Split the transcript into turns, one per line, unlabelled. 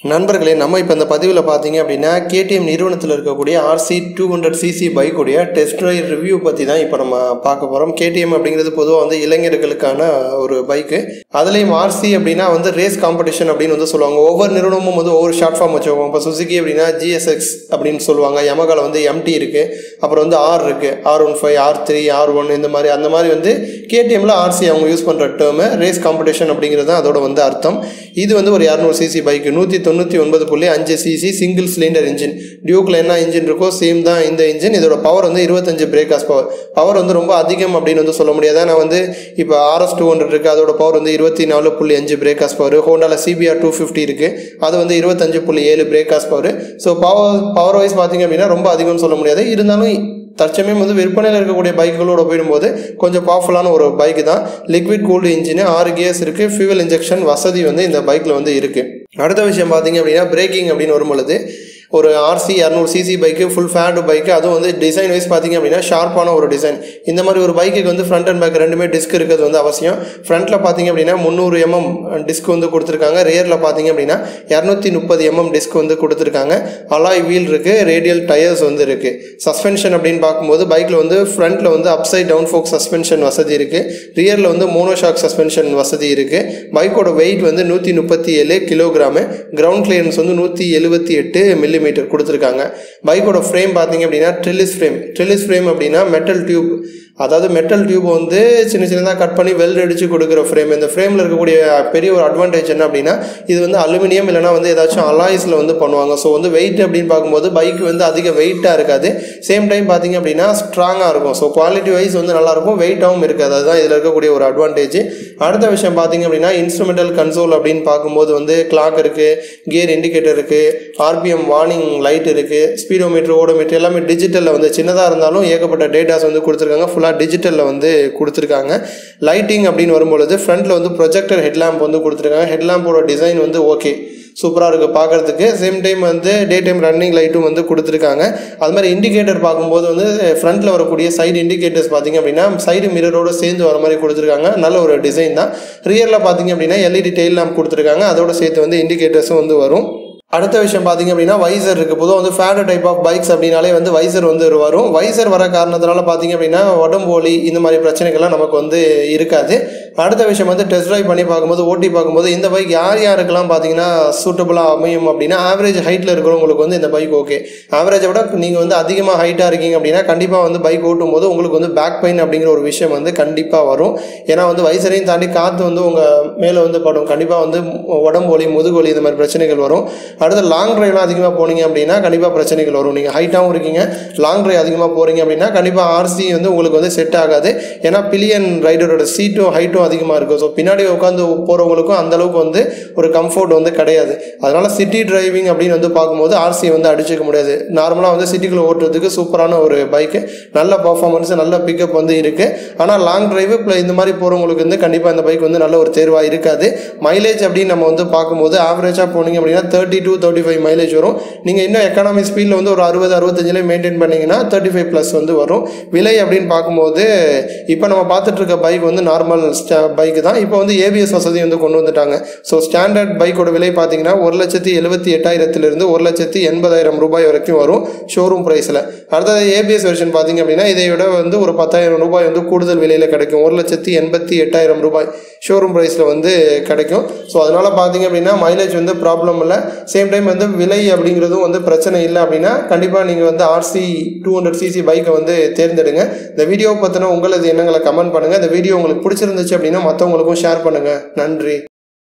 நண்பர்களே நம்ம இப்போ இந்த பதிவில் பார்த்தீங்க அப்படின்னா கேடிஎம் நிறுவனத்தில் இருக்கக்கூடிய ஆர்சி டூ ஹண்ட்ரட் சிசி பைக்குடைய டெஸ்ட் ட்ரைவ் ரிவ்யூ பற்றி தான் இப்போ நம்ம பார்க்க போகிறோம் கேடிஎம் அப்படிங்கிறது பொதுவாக வந்து இளைஞர்களுக்கான ஒரு பைக்கு அதுலேயும் ஆர்சி அப்படின்னா வந்து ரேஸ் காம்படிஷன் அப்படின்னு வந்து சொல்லுவாங்க ஒவ்வொரு நிறுவனமும் வந்து ஒவ்வொரு ஷார்ட் ஃபார்ம் வச்சுருவாங்க இப்போ சுசுகி அப்படின்னா ஜிஎஸ்எக்ஸ் அப்படின்னு சொல்லுவாங்க யமகால வந்து எம்டி இருக்குது அப்புறம் வந்து ஆர் இருக்குது R one five R three R one இந்த மாதிரி அந்த மாதிரி வந்து கேடிஎம்ல ஆர்சி அவங்க யூஸ் பண்ணுற டேர்மு ரேஸ் காம்படிஷன் அப்படிங்கிறது தான் அதோட வந்து அர்த்தம் இது வந்து ஒரு இரநூறு சிசி பைக் நூற்றி தொண்ணூற்றி ஒன்பது புள்ளி அஞ்சு சிசி சிங்கிள் சிலிண்டர் இன்ஜின் டியூக்கில் என்ன இன்ஜின் இருக்கோ சேம் தான் இந்த இன்ஜின் இதோட பவர் வந்து இருபத்தஞ்சு பிரேக்காஸ் பவர் பவர் வந்து ரொம்ப அதிகம் அப்படின்னு வந்து சொல்ல முடியாது நான் வந்து இப்போ ஆர்எஸ் டூ ஹண்ட்ரட் இருக்குது அதோட பவர் வந்து இருபத்தி நாலு புள்ளி அஞ்சு பிரேக்காஸ் பவர் ஹோண்டாவில் சிபிஆர் டூ ஃபிஃப்டி இருக்குது அது வந்து இருபத்தஞ்சு புள்ளி ஏழு brake horse power so power power wise பார்த்தீங்க அப்படின்னா ரொம்ப அதிகம்னு சொல்ல முடியாது இருந்தாலும் தற்சமயம் வந்து விற்பனையில் இருக்கக்கூடிய பைக்குகளோட ஒப்பிடும்போது கொஞ்சம் பவர்ஃபுல்லான ஒரு பைக் தான் லிக்விட் கூல்டு இன்ஜின் ஆறு கியர்ஸ் இருக்குது ஃபியூவல் இன்ஜெக்ஷன் வசதி வந்து இந்த பைக்கில் வந்து இருக்குது அடுத்த விஷயம் பார்த்தீங்க அப்படின்னா பிரேக்கிங் அப்படின்னு வரும்பொழுது ஒரு ஆர்சி இரநூறு CC bike full fat bike அதுவும் வந்து டிசைன் வைஸ் பார்த்தீங்க அப்படின்னா ஷார்ப்பான ஒரு டிசைன் இந்த மாதிரி ஒரு பைக்குக்கு வந்து ஃப்ரண்ட் அண்ட் பேக் ரெண்டுமே டிஸ்க் இருக்கிறது வந்து அவசியம் ஃப்ரண்ட்டில் பார்த்தீங்க அப்படின்னா முந்நூறு எம்எம் டிஸ்க் வந்து கொடுத்துருக்காங்க ரியரில் பார்த்தீங்க அப்படின்னா இரநூத்தி முப்பது எம்எம் டிஸ்க் வந்து கொடுத்துருக்காங்க அலாய் வீல் இருக்குது ரேடியல் டயர்ஸ் வந்து இருக்குது சஸ்பென்ஷன் அப்படின்னு பார்க்கும்போது பைக்கில் வந்து ஃப்ரண்ட்டில் வந்து அப்சைட் டவுன் ஃபோக் சஸ்பென்ஷன் வசதி இருக்குது ரியரில் வந்து மோனோஷாக் சஸ்பென்ஷன் வசதி இருக்குது பைக்கோட வெயிட் வந்து நூற்றி முப்பத்தி ஏழு கிலோகிராமு கிரவுண்ட் கிளியரன்ஸ் வந்து நூற்றி எழுபத்தி எட்டு மில்லி மீட்டர் கொடுத்துருக்காங்க பைக்கோட ஃப்ரேம் பார்த்தீங்க அப்படின்னா ட்ரில்லிஸ் ஃப்ரேம் ட்ரில்லிஸ் ஃப்ரேம் அப்படின்னா மெட்டல் டியூப் அதாவது மெட்டல் டியூப் வந்து சின்ன சின்னதாக கட் பண்ணி வெல்ட் அடித்து கொடுக்குற ஃப்ரேம் இந்த ஃப்ரேமில் இருக்கக்கூடிய பெரிய ஒரு அட்வான்டேஜ் என்ன அப்படின்னா இது வந்து அலுமினியம் இல்லைனா வந்து ஏதாச்சும் அலாய்ஸில் வந்து பண்ணுவாங்க ஸோ வந்து வெயிட் அப்படின்னு பார்க்கும்போது பைக் வந்து அதிக வெயிட்டாக இருக்காது சேம் டைம் பார்த்தீங்க அப்படின்னா ஸ்ட்ராங்காக இருக்கும் ஸோ குவாலிட்டி வைஸ் வந்து நல்லாயிருக்கும் வெயிட்டாகவும் இருக்காது அதுதான் இதில் இருக்கக்கூடிய ஒரு அட்வான்டேஜ் அடுத்த விஷயம் பார்த்தீங்க அப்படின்னா இன்ஸ்ட்ருமெண்டல் கன்சோல் அப்படின்னு பார்க்கும்போது வந்து கிளாக் இருக்குது கியர் இண்டிகேட்டர் இருக்குது ஆர்பிஎம் வார்னிங் லைட் இருக்குது ஸ்பீடோமீட்டர் ஓடோமீட்டர் எல்லாமே டிஜிட்டலில் வந்து சின்னதாக இருந்தாலும் ஏகப்பட்ட டேட்டாஸ் வந்து கொடுத்துருக்காங்க ஃபுல்லாக டிஜிட்டலில் வந்து கொடுத்துருக்காங்க லைட்டிங் அப்படின்னு வரும்பொழுது ஃப்ரண்ட்டில் வந்து ப்ரொஜெக்டர் ஹெட்லாம்ப் வந்து கொடுத்துருக்காங்க ஹெட்லாம்போட டிசைன் வந்து ஓகே சூப்பராக இருக்குது பார்க்குறதுக்கு சேம் டைம் வந்து டே டைம் ரன்னிங் லைட்டும் வந்து கொடுத்துருக்காங்க அது மாதிரி இண்டிகேட்டர் பார்க்கும்போது வந்து ஃப்ரண்ட்டில் வரக்கூடிய சைடு இண்டிகேட்டர்ஸ் பார்த்தீங்க அப்படின்னா சைடு மிரரோடு சேர்ந்து வர மாதிரி கொடுத்துருக்காங்க நல்ல ஒரு டிசைன் தான் ரியரில் பார்த்தீங்க அப்படின்னா எல்இடி டெயில் லேம்ப் கொடுத்துருக்காங்க அதோட சேர்த்து வந்து இண்டிகேட்டர்ஸும் வந்து வரும் அடுத்த விஷயம் பார்த்தீங்க அப்படின்னா வைசர் இருக்குது பொதுவாக வந்து ஃபேடு டைப் ஆஃப் பைக்ஸ் அப்படின்னாலே வந்து வைசர் வந்து வரும் வைசர் வர காரணத்தினால பார்த்தீங்க அப்படின்னா உடம்பு வலி இந்த மாதிரி பிரச்சனைகள்லாம் நமக்கு வந்து இருக்காது அடுத்த விஷயம் வந்து டெஸ்ட் ட்ரைவ் பண்ணி பார்க்கும்போது ஓட்டி பார்க்கும்போது இந்த பைக் யார் யாருக்கெல்லாம் பார்த்தீங்கன்னா சூட்டபுளாக அமையும் அப்படின்னா ஆவரேஜ் ஹைட்டில் இருக்கிறவங்களுக்கு வந்து இந்த பைக் ஓகே ஆவரேஜை விட நீங்கள் வந்து அதிகமாக ஹைட்டாக இருக்கீங்க அப்படின்னா கண்டிப்பாக வந்து பைக் ஓட்டும் போது உங்களுக்கு வந்து பேக் பெயின் அப்படிங்கிற ஒரு விஷயம் வந்து கண்டிப்பாக வரும் ஏன்னா வந்து வைசரையும் தாண்டி காற்று வந்து உங்கள் மேலே வந்து படும் கண்டிப்பாக வந்து உடம்பு வலி முதுகு வலி இந்த மாதிரி பிரச்சனைகள் வரும் அடுத்து லாங் ட்ரைவ்லாம் அதிகமாக போனீங்க அப்படின்னா கண்டிப்பாக பிரச்சனைகள் வரும் நீங்கள் ஹைட்டாகவும் இருக்கீங்க லாங் ட்ரைவ் அதிகமாக போகிறீங்க அப்படின்னா கண்டிப்பாக ஆர்சி வந்து உங்களுக்கு வந்து செட் ஆகாது ஏன்னா பிலியன் ரைடரோட சீட்டும் ஹைட்டும் அதிகமாக இருக்கும் ஸோ பின்னாடி உட்காந்து போகிறவங்களுக்கும் அந்தளவுக்கு வந்து ஒரு கம்ஃபர்ட் வந்து கிடையாது அதனால் சிட்டி டிரைவிங் அப்படின்னு வந்து பார்க்கும்போது ஆர்சி வந்து அடிச்சுக்க முடியாது நார்மலாக வந்து சிட்டிக்குள்ளே ஓட்டுறதுக்கு சூப்பரான ஒரு பைக்கு நல்ல பர்ஃபார்மன்ஸ் நல்ல பிக்கப் வந்து இருக்குது ஆனால் லாங் டிரைவு இப்போ இந்த மாதிரி போகிறவங்களுக்கு வந்து கண்டிப்பாக இந்த பைக் வந்து நல்ல ஒரு தேர்வாக இருக்காது மைலேஜ் அப்படின்னு நம்ம வந்து பார்க்கும்போது ஆவரேஜாக போனீங்க அப்படின்னா thirty two thirty five mileage வரும் நீங்கள் இன்னும் எக்கானமி ஸ்பீடில் வந்து ஒரு அறுபது அறுபத்தஞ்சிலே மெயின்டைன் பண்ணிங்கன்னா தேர்ட்டி ஃபைவ் ப்ளஸ் வந்து வரும் விலை அப்படின்னு பார்க்கும்போது இப்போ நம்ம பார்த்துட்டு இருக்க பைக் வந்து நார்மல் பைக்கு தான் இப்போ வந்து ஏபிஎஸ் வசதி வந்து கொண்டு வந்துட்டாங்க ஸோ ஸ்டாண்டர்ட் பைக்கோட விலை பார்த்தீங்கன்னா ஒரு லட்சத்தி எழுபத்தி எட்டாயிரத்துலேருந்து ஒரு லட்சத்தி எண்பதாயிரம் ரூபாய் வரைக்கும் வரும் ஷோரூம் ப்ரைஸில் அடுத்தது ஏபிஎஸ் வெர்ஷன் பார்த்தீங்க அப்படின்னா இதை விட வந்து ஒரு பத்தாயிரம் ரூபாய் வந்து கூடுதல் விலையில் கிடைக்கும் ஒரு லட்சத்தி எண்பத்தி எட்டாயிரம் ரூபாய் ஷோரூம் ப்ரைஸில் வந்து கிடைக்கும் ஸோ அதனால் பார்த்தீங்க அப்படின்னா மைலேஜ் வந்து ப்ராப்ளம் இல்லை சேம் டைம் வந்து விலை அப்படிங்கிறதும் வந்து பிரச்சனை இல்லை அப்படின்னா கண்டிப்பாக நீங்கள் வந்து ஆர்சி டூ ஹண்ட்ரட் சிசி பைக்கை வந்து தேர்ந்தெடுங்க இந்த வீடியோ பற்றின உங்களது எண்ணங்களை கமெண்ட் பண்ணுங்கள் இந்த வீடியோ உங்களுக்கு பிடிச்சிருந்துச்சு அப்படின்னா மற்றவங்களுக்கும் ஷேர் பண்ணுங்கள் நன்றி